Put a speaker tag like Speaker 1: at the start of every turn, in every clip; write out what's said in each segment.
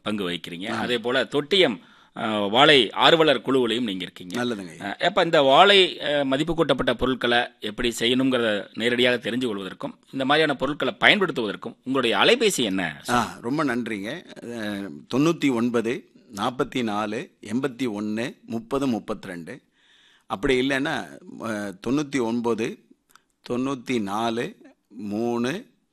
Speaker 1: பங்கு வகிக்கிறீங்க அதே போல தொட்டியம் அஹ், வாழை ஆர்வலர் குழுவிலையும் நீங்க இருக்கீங்க
Speaker 2: நல்லதுங்க
Speaker 1: அஹ், அப்ப இந்த வாழை அஹ், மதிப்பு கூட்டப்பட்ட பொருட்களை எப்படி செய்யணுங்கிறத நேரடியாக தெரிஞ்சு கொள்வதற்கும் இந்த மாதிரியான பொருட்களை பயன்படுத்துவதற்கும் உங்களுடைய அலைபேசி என்ன
Speaker 2: ஆ ரொம்ப நன்றிங்க அஹ், தொண்ணூற்றி ஒன்பது நாற்பத்தி நாலு எண்பத்தி ஒன்று முப்பது முப்பத்தி ரெண்டு அப்படி இல்லைன்னா அஹ், தொண்ணூற்றி ஒன்பது தொண்ணூற்றி நாலு மூணு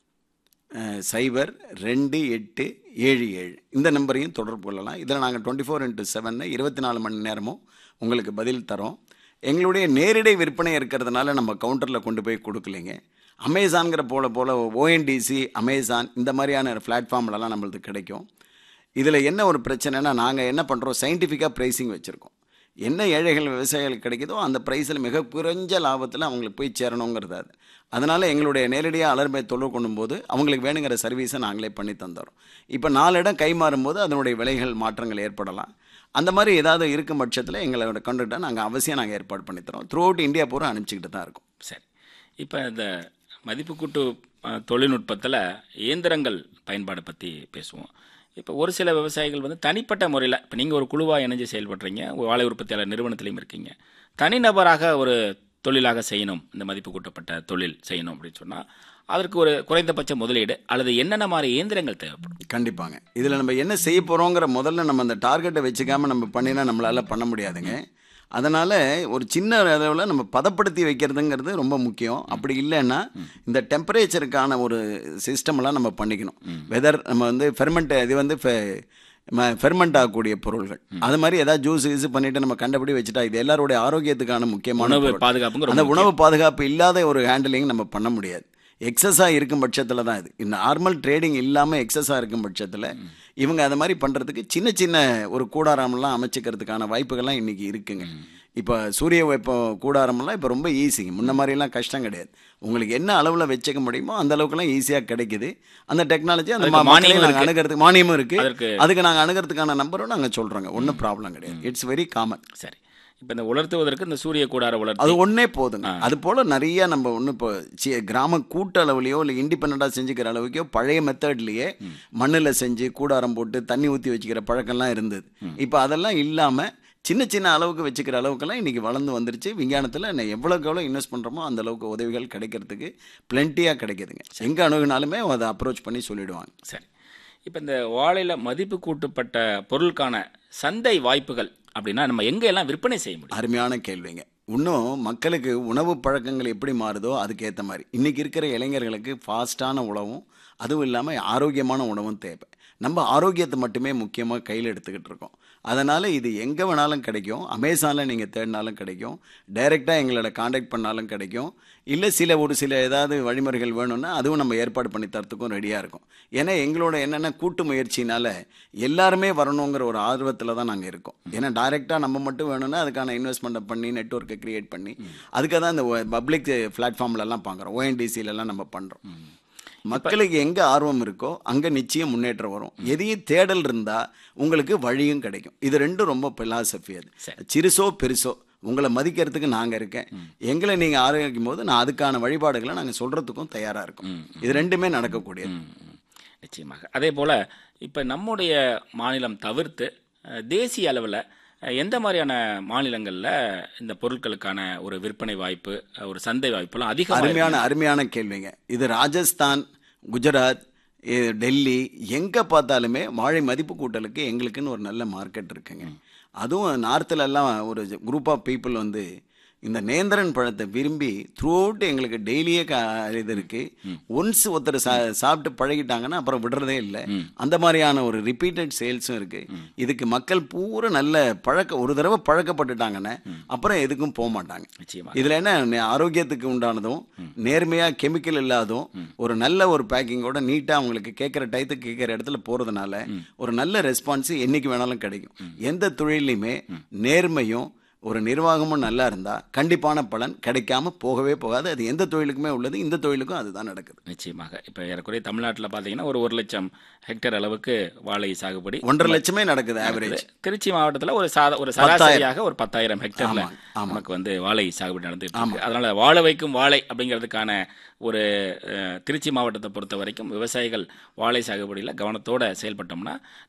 Speaker 2: அஹ், சைபர் ரெண்டு எட்டு ஏழு ஏழு இந்த நம்பரையும் தொடர்பு கொள்ளலாம் இதில் நாங்கள் டுவெண்ட்டி ஃபோர் இன்ட்டு செவன் இருபத்தி நாலு மணி நேரமும் உங்களுக்கு பதில் தரோம் எங்களுடைய நேரடி விற்பனை இருக்கிறதுனால நம்ம கவுண்டரில் கொண்டு போய் கொடுக்கலைங்க அமேசான்கிற போல போல ஓஎன்டிசி அமேசான் இந்த மாதிரியான பிளாட்ஃபார்ம்லலாம் நம்மளுக்கு கிடைக்கும் இதில் என்ன ஒரு பிரச்சனைனா நாங்கள் என்ன பண்ணுறோம் சயின்டிஃபிக்காக ப்ரைஸிங் வச்சுருக்கோம் என்ன ஏழைகள் விவசாயிகளுக்கு கிடைக்குதோ அந்த ப்ரைஸில் மிக குறைஞ்ச லாபத்தில் அவங்களுக்கு போய் சேரணுங்கிறது அது அதனால் எங்களுடைய நேரடியாக அலர்மை தொடர்பு கொள்ளும்போது அவங்களுக்கு வேணுங்கிற சர்வீஸை நாங்களே பண்ணி தந்துடுறோம் இப்போ நாலு இடம் கை மாறும்போது அதனுடைய விலைகள் மாற்றங்கள் ஏற்படலாம் அந்த மாதிரி ஏதாவது இருக்கும் பட்சத்தில் எங்களோட கண்டக்டை நாங்கள் அவசியம் நாங்கள் ஏற்பாடு பண்ணி தரோம் த்ரூ அவுட் இந்தியா பூரா அனுப்பிச்சிக்கிட்டு தான் இருக்கோம்
Speaker 1: சரி இப்போ இந்த மதிப்பு கூட்டு அஹ், தொழில்நுட்பத்துல இயந்திரங்கள் பயன்பாடு பற்றி பேசுவோம் இப்போ ஒரு சில விவசாயிகள் வந்து தனிப்பட்ட முறையில் இப்போ நீங்கள் ஒரு குழுவாக இணைஞ்சு செயல்படுறீங்க ஒரு வாழை உற்பத்தியாளர் நிறுவனத்திலையும் இருக்கீங்க தனிநபராக ஒரு தொழிலாக செய்யணும் இந்த மதிப்பு கூட்டப்பட்ட தொழில் செய்யணும் அப்படின்னு சொன்னால் அதற்கு ஒரு குறைந்தபட்ச முதலீடு அல்லது என்னென்ன மாதிரி இயந்திரங்கள் தேவைப்படும்
Speaker 2: கண்டிப்பாங்க இதில் நம்ம என்ன செய்ய போகிறோங்கிற முதல்ல நம்ம அந்த டார்கெட்டை வச்சுக்காம நம்ம பண்ணினா நம்மளால பண்ண முடியாதுங்க அதனால் ஒரு சின்ன அளவில் நம்ம பதப்படுத்தி வைக்கிறதுங்கிறது ரொம்ப முக்கியம் அப்படி இல்லைன்னா இந்த டெம்பரேச்சருக்கான ஒரு சிஸ்டமெல்லாம் நம்ம பண்ணிக்கணும் வெதர் நம்ம வந்து ஃபெர்மெண்ட் இது வந்து ஃபெர்மெண்ட் ஆகக்கூடிய பொருள்கள் அது மாதிரி ஏதாவது ஜூஸ் யூஸ் பண்ணிட்டு நம்ம கண்டபடி வச்சுட்டா இது எல்லாருடைய ஆரோக்கியத்துக்கான முக்கியமான
Speaker 1: உணவு
Speaker 2: பொருள்.
Speaker 1: பாதுகாப்புங்க
Speaker 2: அந்த
Speaker 1: ரொம்ப
Speaker 2: உணவு பாதுகாப்பு இல்லாத ஒரு ஹேண்டிலிங் நம்ம பண்ண முடியாது எக்ஸஸாக இருக்கும் பட்சத்தில் தான் இது நார்மல் ட்ரேடிங் இல்லாமல் எக்ஸஸாக இருக்கும் பட்சத்தில் இவங்க அதை மாதிரி பண்ணுறதுக்கு சின்ன சின்ன ஒரு கூடாரம்லாம் அமைச்சிக்கிறதுக்கான வாய்ப்புகள்லாம் இன்றைக்கி இருக்குங்க இப்போ சூரிய வெப்பம் கூடாரம்லாம் இப்போ ரொம்ப ஈஸிங்க முன்ன மாதிரிலாம் கஷ்டம் கிடையாது உங்களுக்கு என்ன அளவில் வச்சுக்க முடியுமோ அந்த அளவுக்குலாம் ஈஸியாக கிடைக்குது அந்த டெக்னாலஜி அந்த
Speaker 1: அதுக்கு
Speaker 2: மா- மக்களை
Speaker 1: மானியம்
Speaker 2: நாங்க
Speaker 1: இருக்கு.
Speaker 2: அணுகிறதுக்கு மானியமும் இருக்குது
Speaker 1: அதற்கு-
Speaker 2: அதுக்கு நாங்கள் அணுகிறதுக்கான நம்பரும் நாங்கள் சொல்கிறோங்க ஒன்றும் ப்ராப்ளம் கிடையாது இட்ஸ் வெரி காமன்
Speaker 1: சரி இப்போ இந்த உலர்த்துவதற்கு இந்த சூரிய கூடார
Speaker 2: அது
Speaker 1: உலர்த்தி
Speaker 2: ஒன்றே போதுங்க அது போல் நிறைய நம்ம ஒன்று இப்போ சி- கிராம கூட்ட அளவுலையோ இல்லை இண்டிபெண்ட்டாக செஞ்சுக்கிற அளவுக்கோ பழைய மெத்தட்லேயே மண்ணில் செஞ்சு கூடாரம் போட்டு தண்ணி ஊற்றி வச்சுக்கிற பழக்கம்லாம் இருந்தது இப்போ அதெல்லாம் இல்லாமல் சின்ன சின்ன அளவுக்கு வச்சுக்கிற அளவுக்கெல்லாம் இன்றைக்கி வளர்ந்து வந்துருச்சு விஞ்ஞானத்தில் நான் எவ்வளோக்கு எவ்வளோ இன்வெஸ்ட் பண்ணுறோமோ அந்த அளவுக்கு உதவிகள் கிடைக்கிறதுக்கு பிளென்ட்டியாக கிடைக்குதுங்க எங்கே அணுகுனாலுமே அதை அப்ரோச் பண்ணி சொல்லிடுவாங்க
Speaker 1: சரி இப்போ இந்த வாழையில மதிப்பு கூட்டப்பட்ட பொருளுக்கான சந்தை வாய்ப்புகள் அப்படின்னா நம்ம எங்க எல்லாம் விற்பனை செய்ய முடியும்
Speaker 2: அருமையான கேள்விங்க இன்னும் மக்களுக்கு உணவு பழக்கங்கள் எப்படி மாறுதோ அதுக்கு ஏற்ற மாதிரி இன்றைக்கி இருக்கிற இளைஞர்களுக்கு ஃபாஸ்ட்டான உணவும் அதுவும் இல்லாமல் ஆரோக்கியமான உணவும் தேவை நம்ம ஆரோக்கியத்தை மட்டுமே முக்கியமாக கையில் எடுத்துக்கிட்டு இருக்கோம் அதனால் இது எங்கே வேணாலும் கிடைக்கும் அமேசானில் நீங்கள் தேடினாலும் கிடைக்கும் டைரெக்டாக எங்களோட காண்டாக்ட் பண்ணாலும் கிடைக்கும் இல்லை சில ஒரு சில ஏதாவது வழிமுறைகள் வேணும்னா அதுவும் நம்ம ஏற்பாடு பண்ணி தரத்துக்கும் ரெடியாக இருக்கும் ஏன்னா எங்களோட என்னென்ன கூட்டு முயற்சினால எல்லாருமே வரணுங்கிற ஒரு ஆர்வத்தில் தான் நாங்கள் இருக்கோம் ஏன்னா டைரெக்டாக நம்ம மட்டும் வேணும்னா அதுக்கான இன்வெஸ்ட்மெண்ட்டை பண்ணி நெட்ஒர்க்கை கிரியேட் பண்ணி அதுக்காக தான் இந்த பப்ளிக் பிளாட்ஃபார்ம்லலாம் பார்க்குறோம் ஓஎன்டிசிலலாம் நம்ம பண்ணுறோம் மக்களுக்கு எங்கே ஆர்வம் இருக்கோ அங்கே நிச்சயம் முன்னேற்றம் வரும் எதையும் தேடல் இருந்தால் உங்களுக்கு வழியும் கிடைக்கும் இது ரெண்டும் ரொம்ப பிலாசபி அது சிறுசோ பெருசோ உங்களை மதிக்கிறதுக்கு நாங்கள் இருக்கேன் எங்களை நீங்கள் ஆரோக்கியம் போது நான் அதுக்கான வழிபாடுகளை நாங்கள் சொல்கிறதுக்கும் தயாராக இருக்கோம் இது ரெண்டுமே நடக்கக்கூடியது
Speaker 1: ம், ம். நிச்சயமாக அதே போல இப்போ நம்முடைய மாநிலம் தவிர்த்து அஹ், தேசிய அளவில் எந்த மாதிரியான மாநிலங்களில் இந்த பொருட்களுக்கான ஒரு விற்பனை வாய்ப்பு அஹ், ஒரு சந்தை வாய்ப்புலாம் அதிகமாக
Speaker 2: அருமையான அருமையான கேள்விங்க இது ராஜஸ்தான் குஜராத் இது டெல்லி எங்கே பார்த்தாலுமே வாழை மதிப்பு கூட்டலுக்கு எங்களுக்குன்னு ஒரு நல்ல மார்க்கெட் இருக்குங்க அதுவும் நார்த்தில் எல்லாம் ஒரு குரூப் ஆஃப் பீப்புள் வந்து இந்த நேந்திரன் பழத்தை விரும்பி த்ரூ அவுட் எங்களுக்கு டெய்லியே க இது இருக்கு ஒன்ஸ் ஒருத்தர் சா சாப்பிட்டு பழகிட்டாங்கன்னா அப்புறம் விடுறதே இல்லை அந்த மாதிரியான ஒரு ரிப்பீட்டட் சேல்ஸும் இருக்கு இதுக்கு மக்கள் பூரா நல்ல பழக்க ஒரு தடவை பழக்கப்பட்டுட்டாங்கன்னா அப்புறம் எதுக்கும் போக மாட்டாங்க
Speaker 1: நிச்சயமா
Speaker 2: இதுல என்ன நே- ஆரோக்கியத்துக்கு உண்டானதும் நேர்மையா கெமிக்கல் இல்லாதும் ஒரு நல்ல ஒரு பேக்கிங்கோட நீட்டா அவங்களுக்கு கேட்குற டயத்துக்கு கேட்குற இடத்துல போறதுனால ஒரு நல்ல ரெஸ்பான்ஸ் என்னைக்கு வேணாலும் கிடைக்கும் எந்த தொழிலையுமே நேர்மையும் ஒரு நிர்வாகமும் நல்லா இருந்தா கண்டிப்பான பலன் கிடைக்காம போகவே போகாது அது எந்த தொழிலுக்குமே உள்ளது இந்த தொழிலுக்கும் அதுதான் நடக்குது
Speaker 1: நிச்சயமாக இப்போ ஏறக்குறைய தமிழ்நாட்டில் பார்த்தீங்கன்னா ஒரு ஒரு லட்சம் ஹெக்டேர் அளவுக்கு வாழை சாகுபடி
Speaker 2: ஒன்றரை லட்சமே நடக்குது ஆவரேஜ்
Speaker 1: திருச்சி மாவட்டத்தில் ஒரு சாத ஒரு சராசரியாக ஒரு பத்தாயிரம் ஹெக்டேர்ல நமக்கு வந்து வாழை சாகுபடி நடந்துட்டு இருக்கு அதனால வாழ வைக்கும் வாழை அப்படிங்கிறதுக்கான ஒரு அஹ், திருச்சி மாவட்டத்தை பொறுத்த வரைக்கும் விவசாயிகள் வாழை சாகுபடியில் கவனத்தோட செயல்பட்டோம்னா